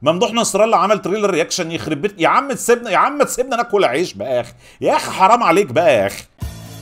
ممدوح نصر الله عمل تريلر رياكشن يخرب بيت يا عم تسيبنا يا عم تسيبنا ناكل عيش بقى يا اخي يا اخي حرام عليك بقى يا اخي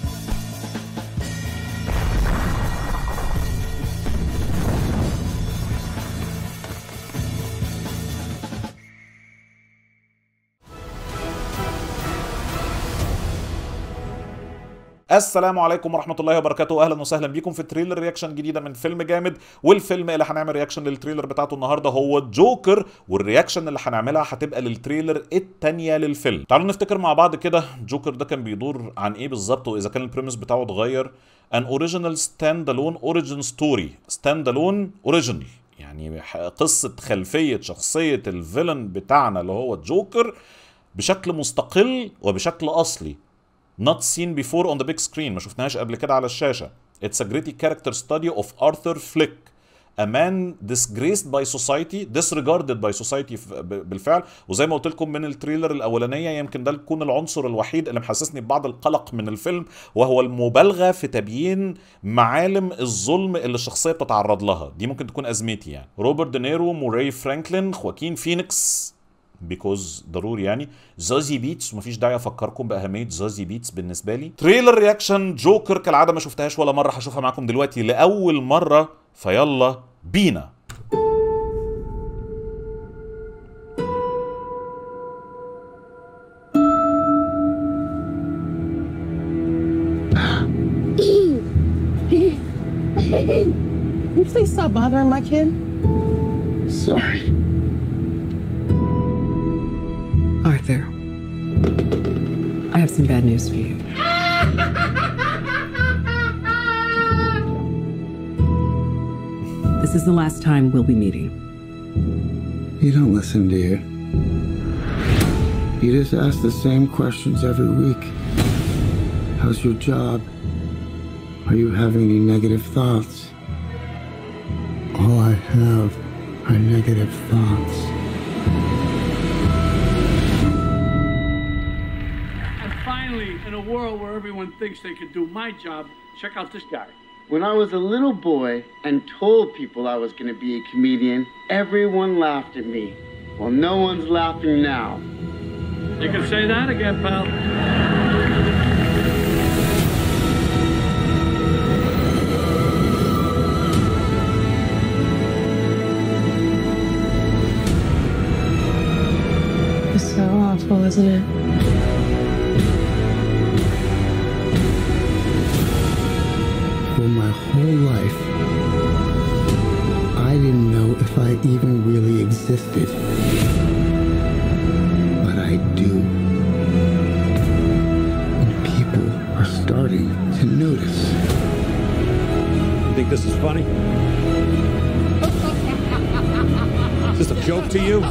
السلام عليكم ورحمه الله وبركاته اهلا وسهلا بيكم في تريلر رياكشن جديده من فيلم جامد والفيلم اللي هنعمل رياكشن للتريلر بتاعته النهارده هو جوكر والرياكشن اللي هنعملها هتبقى للتريلر الثانيه للفيلم تعالوا نفتكر مع بعض كده جوكر ده كان بيدور عن ايه بالظبط واذا كان البريمس بتاعه اتغير an original stand-alone origin story stand-alone original يعني قصه خلفيه شخصيه الفيلن بتاعنا اللي هو جوكر بشكل مستقل وبشكل اصلي not seen before on the big screen ما شفناهاش قبل كده على الشاشة It's a gritty character study of Arthur Flick a man disgraced by society disregarded by society بالفعل وزي ما قلت لكم من التريلر الاولانيه يمكن ده يكون العنصر الوحيد اللي محسسني ببعض القلق من الفيلم وهو المبالغه في تبيين معالم الظلم اللي الشخصيه بتتعرض لها دي ممكن تكون ازمتي يعني روبرت دينيرو موراي فرانكلين خواكين فينيكس بيكوز ضروري يعني زازي بيتس ومفيش داعي افكركم باهميه زازي بيتس بالنسبه لي تريلر رياكشن جوكر كالعاده ما شفتهاش ولا مره هشوفها معاكم دلوقتي لاول مره فيلا بينا Can you please stop bothering my kid? Sorry. Arthur, I have some bad news for you. This is the last time we'll be meeting. You don't listen, do you? You just ask the same questions every week. How's your job? Are you having any negative thoughts? All I have are negative thoughts. And finally, in a world where everyone thinks they could do my job, check out this guy. When I was a little boy and told people I was going to be a comedian, everyone laughed at me. Well, no one's laughing now. You can say that again, pal. It's so awful, isn't it? For my whole life, I didn't know if I even really existed. But I do. And people are starting to notice. You think this is funny? Is this a joke to you?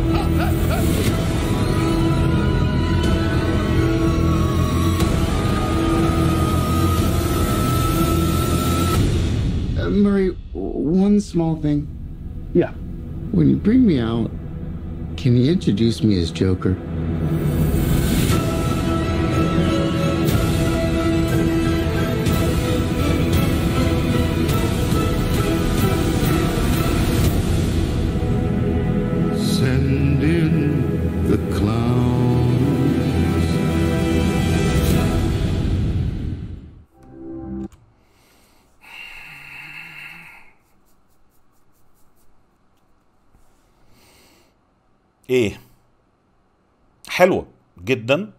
Uh, Murray, w- one small thing. Yeah. When you bring me out, can you introduce me as Joker? Send in the clowns. ايه حلوه جدا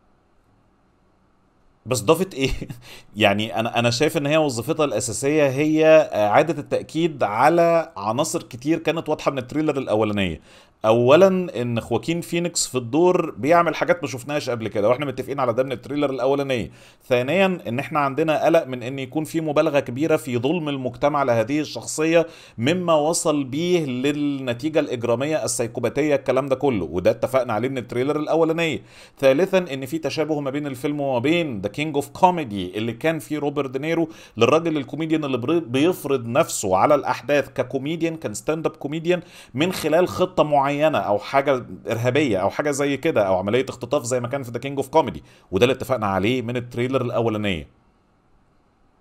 بس ضافت ايه يعني انا انا شايف ان هي وظيفتها الاساسيه هي اعاده التاكيد على عناصر كتير كانت واضحه من التريلر الاولانيه اولا ان خواكين فينيكس في الدور بيعمل حاجات ما شفناهاش قبل كده واحنا متفقين على ده من التريلر الاولانيه ثانيا ان احنا عندنا قلق من ان يكون في مبالغه كبيره في ظلم المجتمع لهذه الشخصيه مما وصل بيه للنتيجه الاجراميه السيكوباتيه الكلام ده كله وده اتفقنا عليه من التريلر الاولانيه ثالثا ان في تشابه ما بين الفيلم وما بين ذا كينج اوف كوميدي اللي كان فيه روبرت دينيرو للراجل الكوميديان اللي بري- بيفرض نفسه على الاحداث ككوميديان كان ستاند اب كوميديان من خلال خطه معينه او حاجه ارهابيه او حاجه زي كده او عمليه اختطاف زي ما كان في ذا كينج اوف كوميدي وده اللي اتفقنا عليه من التريلر الاولانيه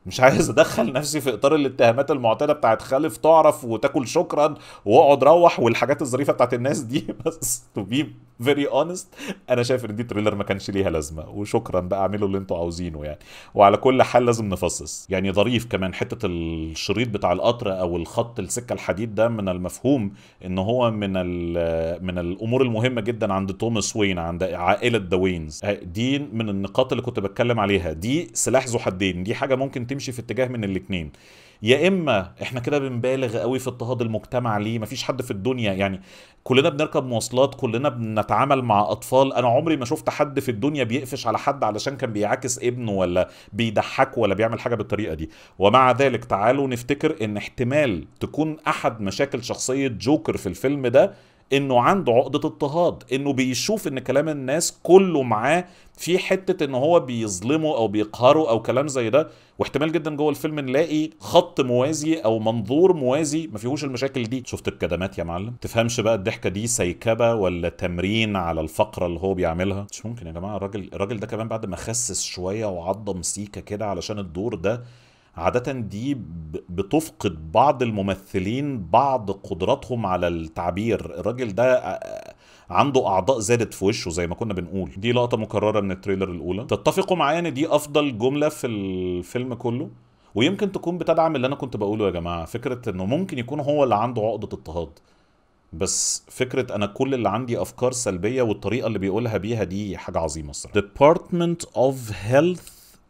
مش عايز ادخل نفسي في اطار الاتهامات المعتاده بتاعت خالف تعرف وتاكل شكرا واقعد روح والحاجات الظريفه بتاعت الناس دي بس تو بي فيري اونست انا شايف ان دي تريلر ما كانش ليها لازمه وشكرا بقى اعملوا اللي انتوا عاوزينه يعني وعلى كل حال لازم نفصص يعني ظريف كمان حته الشريط بتاع القطر او الخط السكه الحديد ده من المفهوم ان هو من ال- من الامور المهمه جدا عند توماس وين عند عائله ذا وينز دي من النقاط اللي كنت بتكلم عليها دي سلاح ذو حدين دي حاجه ممكن تمشي في اتجاه من الاتنين يا اما احنا كده بنبالغ قوي في اضطهاد المجتمع ليه مفيش حد في الدنيا يعني كلنا بنركب مواصلات كلنا بنتعامل مع اطفال انا عمري ما شفت حد في الدنيا بيقفش على حد علشان كان بيعاكس ابنه ولا بيضحكه ولا بيعمل حاجه بالطريقه دي ومع ذلك تعالوا نفتكر ان احتمال تكون احد مشاكل شخصيه جوكر في الفيلم ده انه عنده عقدة اضطهاد انه بيشوف ان كلام الناس كله معاه في حتة ان هو بيظلمه او بيقهره او كلام زي ده واحتمال جدا جوه الفيلم نلاقي خط موازي او منظور موازي ما فيهوش المشاكل دي شفت الكدمات يا معلم تفهمش بقى الضحكة دي سيكبة ولا تمرين على الفقرة اللي هو بيعملها مش ممكن يا جماعة الراجل الراجل ده كمان بعد ما خسس شوية وعضم سيكة كده علشان الدور ده عادة دي ب- بتفقد بعض الممثلين بعض قدراتهم على التعبير الراجل ده آه، عنده اعضاء زادت في وشه زي ما كنا بنقول دي لقطة مكررة من التريلر الاولى تتفقوا معايا ان دي افضل جملة في الفيلم كله ويمكن تكون بتدعم اللي انا كنت بقوله يا جماعة فكرة انه ممكن يكون هو اللي عنده عقدة اضطهاد بس فكرة أنا كل اللي عندي أفكار سلبية والطريقة اللي بيقولها بيها دي حاجة عظيمة الصراحة. Department of Health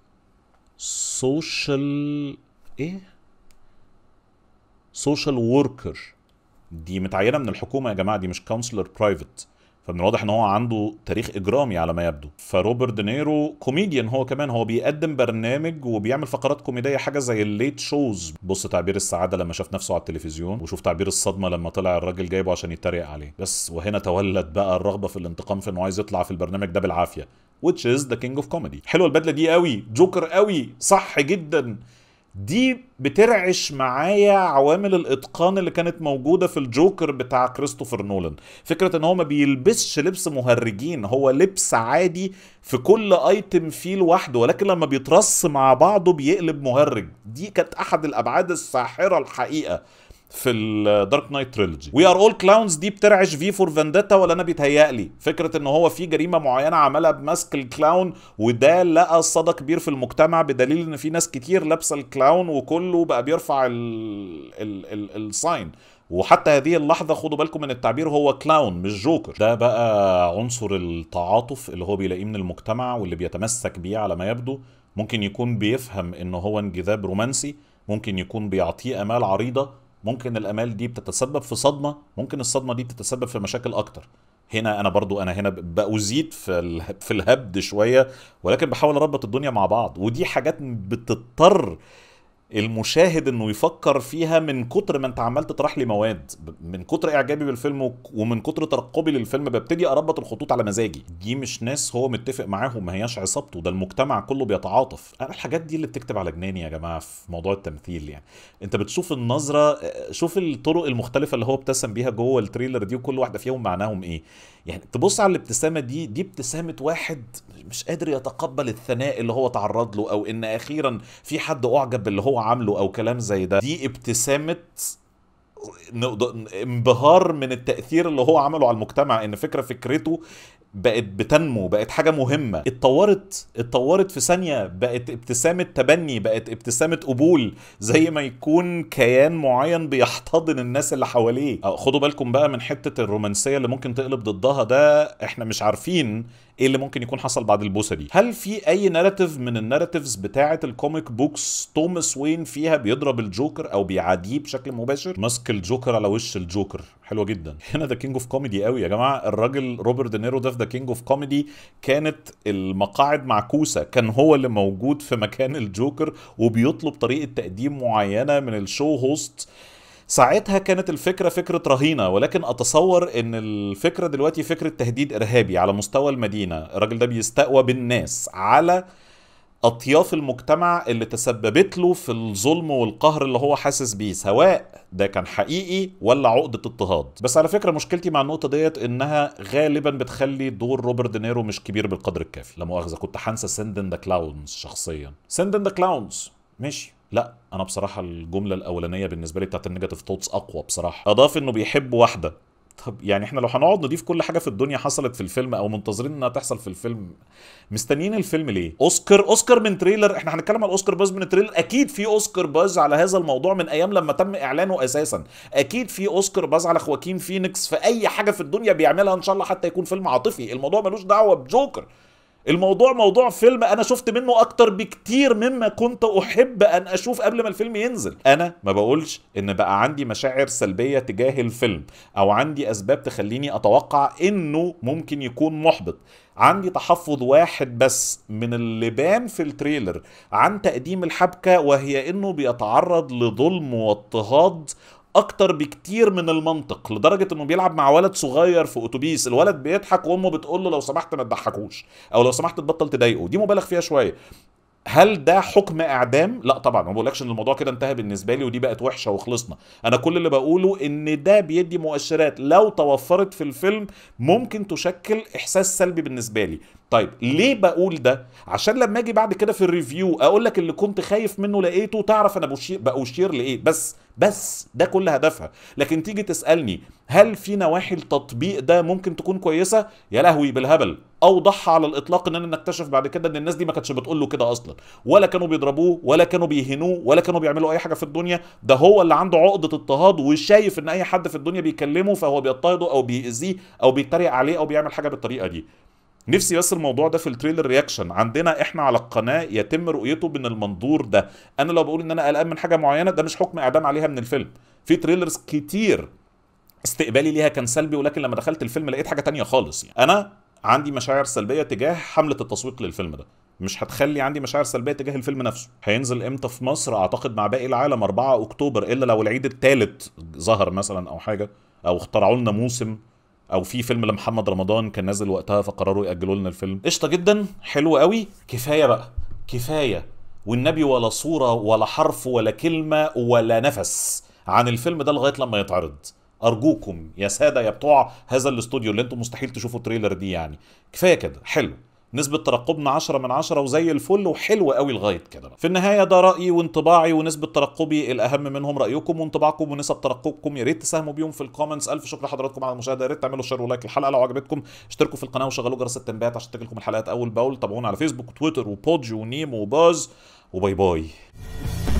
Social إيه؟ Social Worker دي متعينة من الحكومة يا جماعة دي مش كونسلر برايفت فمن الواضح ان هو عنده تاريخ اجرامي على ما يبدو فروبرت دينيرو كوميديان هو كمان هو بيقدم برنامج وبيعمل فقرات كوميديه حاجه زي الليت شوز بص تعبير السعاده لما شاف نفسه على التلفزيون وشوف تعبير الصدمه لما طلع الراجل جايبه عشان يتريق عليه بس وهنا تولد بقى الرغبه في الانتقام في انه عايز يطلع في البرنامج ده بالعافيه which is the king of comedy حلوه البدله دي قوي جوكر قوي صح جدا دي بترعش معايا عوامل الاتقان اللي كانت موجوده في الجوكر بتاع كريستوفر نولان فكره ان هو ما بيلبسش لبس مهرجين هو لبس عادي في كل ايتم فيه لوحده ولكن لما بيترص مع بعضه بيقلب مهرج دي كانت احد الابعاد الساحره الحقيقه في الدارك نايت تريلوجي وي ار اول كلاونز دي بترعش في فور فانديتا ولا انا بيتهيألي فكره ان هو في جريمه معينه عملها بمسك الكلاون وده لقى صدى كبير في المجتمع بدليل ان في ناس كتير لابسه الكلاون وكله بقى بيرفع ال ال ال الساين وحتى هذه اللحظة خدوا بالكم من التعبير هو كلاون مش جوكر ده بقى عنصر التعاطف اللي هو بيلاقيه من المجتمع واللي بيتمسك بيه على ما يبدو ممكن يكون بيفهم ان هو انجذاب رومانسي ممكن يكون بيعطيه امال عريضة ممكن الامال دي بتتسبب في صدمه ممكن الصدمه دي بتتسبب في مشاكل اكتر هنا انا برضو انا هنا بأزيد في ال- في الهبد شويه ولكن بحاول اربط الدنيا مع بعض ودي حاجات بتضطر المشاهد انه يفكر فيها من كتر ما انت عمال تطرح لي مواد ب- من كتر اعجابي بالفيلم وك- ومن كتر ترقبي للفيلم ببتدي اربط الخطوط على مزاجي دي مش ناس هو متفق معاهم ما هياش عصابته ده المجتمع كله بيتعاطف انا الحاجات دي اللي بتكتب على جناني يا جماعه في موضوع التمثيل يعني انت بتشوف النظره شوف الطرق المختلفه اللي هو ابتسم بيها جوه التريلر دي وكل واحده فيهم معناهم ايه يعني تبص على الابتسامه دي دي ابتسامه واحد مش قادر يتقبل الثناء اللي هو تعرض له او ان اخيرا في حد اعجب باللي هو عامله او كلام زي ده دي ابتسامه نقدر- انبهار من التأثير اللي هو عمله على المجتمع ان فكرة فكرته بقت بتنمو بقت حاجة مهمة اتطورت اتطورت في ثانية بقت ابتسامة تبني بقت ابتسامة قبول زي ما يكون كيان معين بيحتضن الناس اللي حواليه اه، خدوا بالكم بقى من حتة الرومانسية اللي ممكن تقلب ضدها ده احنا مش عارفين ايه اللي ممكن يكون حصل بعد البوسه دي هل في اي ناراتيف من الناراتيفز بتاعه الكوميك بوكس توماس وين فيها بيضرب الجوكر او بيعاديه بشكل مباشر ماسك الجوكر على وش الجوكر حلوه جدا هنا ده كينج اوف كوميدي قوي يا جماعه الراجل روبرت دينيرو ده في ذا كينج اوف كوميدي كانت المقاعد معكوسه كان هو اللي موجود في مكان الجوكر وبيطلب طريقه تقديم معينه من الشو هوست ساعتها كانت الفكرة فكرة رهينة ولكن أتصور إن الفكرة دلوقتي فكرة تهديد إرهابي على مستوى المدينة الراجل ده بيستقوى بالناس على أطياف المجتمع اللي تسببت له في الظلم والقهر اللي هو حاسس بيه سواء ده كان حقيقي ولا عقدة اضطهاد بس على فكرة مشكلتي مع النقطة ديت إنها غالبا بتخلي دور روبرت دينيرو مش كبير بالقدر الكافي لا مؤاخذة كنت هنسى سندن ذا كلاونز شخصيا سندن ذا كلاونز ماشي لا انا بصراحه الجمله الاولانيه بالنسبه لي بتاعت النيجاتيف توتس اقوى بصراحه اضاف انه بيحب واحده طب يعني احنا لو هنقعد نضيف كل حاجه في الدنيا حصلت في الفيلم او منتظرين انها تحصل في الفيلم مستنيين الفيلم ليه اوسكار اوسكار من تريلر احنا هنتكلم على الاوسكار باز من التريلر اكيد في اوسكار باز على هذا الموضوع من ايام لما تم اعلانه اساسا اكيد في اوسكار باز على خواكين فينيكس في اي حاجه في الدنيا بيعملها ان شاء الله حتى يكون فيلم عاطفي الموضوع ملوش دعوه بجوكر الموضوع موضوع فيلم انا شفت منه اكتر بكتير مما كنت احب ان اشوف قبل ما الفيلم ينزل انا ما بقولش ان بقى عندي مشاعر سلبيه تجاه الفيلم او عندي اسباب تخليني اتوقع انه ممكن يكون محبط عندي تحفظ واحد بس من اللي بان في التريلر عن تقديم الحبكه وهي انه بيتعرض لظلم واضطهاد اكتر بكتير من المنطق لدرجه انه بيلعب مع ولد صغير في اتوبيس الولد بيضحك وامه بتقول له لو سمحت ما تضحكوش او لو سمحت تبطل تضايقه دي مبالغ فيها شويه هل ده حكم اعدام؟ لا طبعا ما بقولكش ان الموضوع كده انتهى بالنسبه لي ودي بقت وحشه وخلصنا، انا كل اللي بقوله ان ده بيدي مؤشرات لو توفرت في الفيلم ممكن تشكل احساس سلبي بالنسبه لي. طيب ليه بقول ده؟ عشان لما اجي بعد كده في الريفيو اقول لك اللي كنت خايف منه لقيته تعرف انا بشير بأشير لايه بس بس ده كل هدفها لكن تيجي تسالني هل في نواحي التطبيق ده ممكن تكون كويسه يا لهوي بالهبل اوضحها على الاطلاق اننا نكتشف بعد كده ان الناس دي ما كانتش بتقول له كده اصلا ولا كانوا بيضربوه ولا كانوا بيهنوه ولا كانوا بيعملوا اي حاجه في الدنيا ده هو اللي عنده عقده اضطهاد وشايف ان اي حد في الدنيا بيكلمه فهو بيضطهده او بيأذيه او بيتريق عليه او بيعمل حاجه بالطريقه دي نفسي بس الموضوع ده في التريلر رياكشن عندنا احنا على القناه يتم رؤيته من المنظور ده انا لو بقول ان انا قلقان من حاجه معينه ده مش حكم اعدام عليها من الفيلم في تريلرز كتير استقبالي ليها كان سلبي ولكن لما دخلت الفيلم لقيت حاجه تانية خالص يعني انا عندي مشاعر سلبيه تجاه حمله التسويق للفيلم ده مش هتخلي عندي مشاعر سلبيه تجاه الفيلم نفسه هينزل امتى في مصر اعتقد مع باقي العالم 4 اكتوبر الا لو العيد الثالث ظهر مثلا او حاجه او اخترعوا لنا موسم او في فيلم لمحمد رمضان كان نازل وقتها فقرروا ياجلوا لنا الفيلم قشطه جدا حلو قوي كفايه بقى كفايه والنبي ولا صوره ولا حرف ولا كلمه ولا نفس عن الفيلم ده لغايه لما يتعرض ارجوكم يا ساده يا بتوع هذا الاستوديو اللي انتم مستحيل تشوفوا تريلر دي يعني كفايه كده حلو نسبة ترقبنا 10 من 10 وزي الفل وحلو قوي لغاية كده بقى. في النهاية ده رأيي وانطباعي ونسبة ترقبي الأهم منهم رأيكم وانطباعكم ونسب ترقبكم يا ريت تساهموا بيهم في الكومنتس ألف شكر لحضراتكم على المشاهدة يا ريت تعملوا شير ولايك للحلقة لو عجبتكم اشتركوا في القناة وشغلوا جرس التنبيهات عشان تجيلكم الحلقات أول بأول تابعونا على فيسبوك وتويتر وبودج ونيم وباز وباي باي